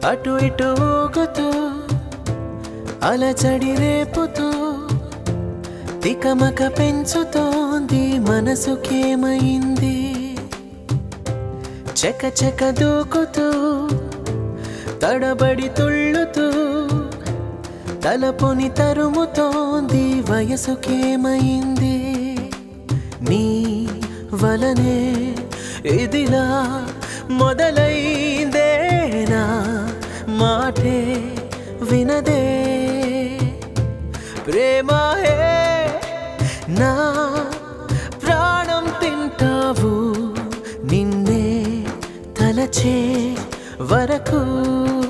అటు ఇటు ఊగుతూ అలచడి రేపుతూ తికమక పెంచుతోంది మనసుకేమైంది చెక చెక దూకుతూ తడబడి తుళ్ళుతూ తలపుని తరుముతోంది వయసుకేమైంది నీ వలనే ఇదిలా మొదలైందేనా మాటే వినదే ప్రేమాయే నా ప్రాణం తింటావు నిన్నే తలచే వరకు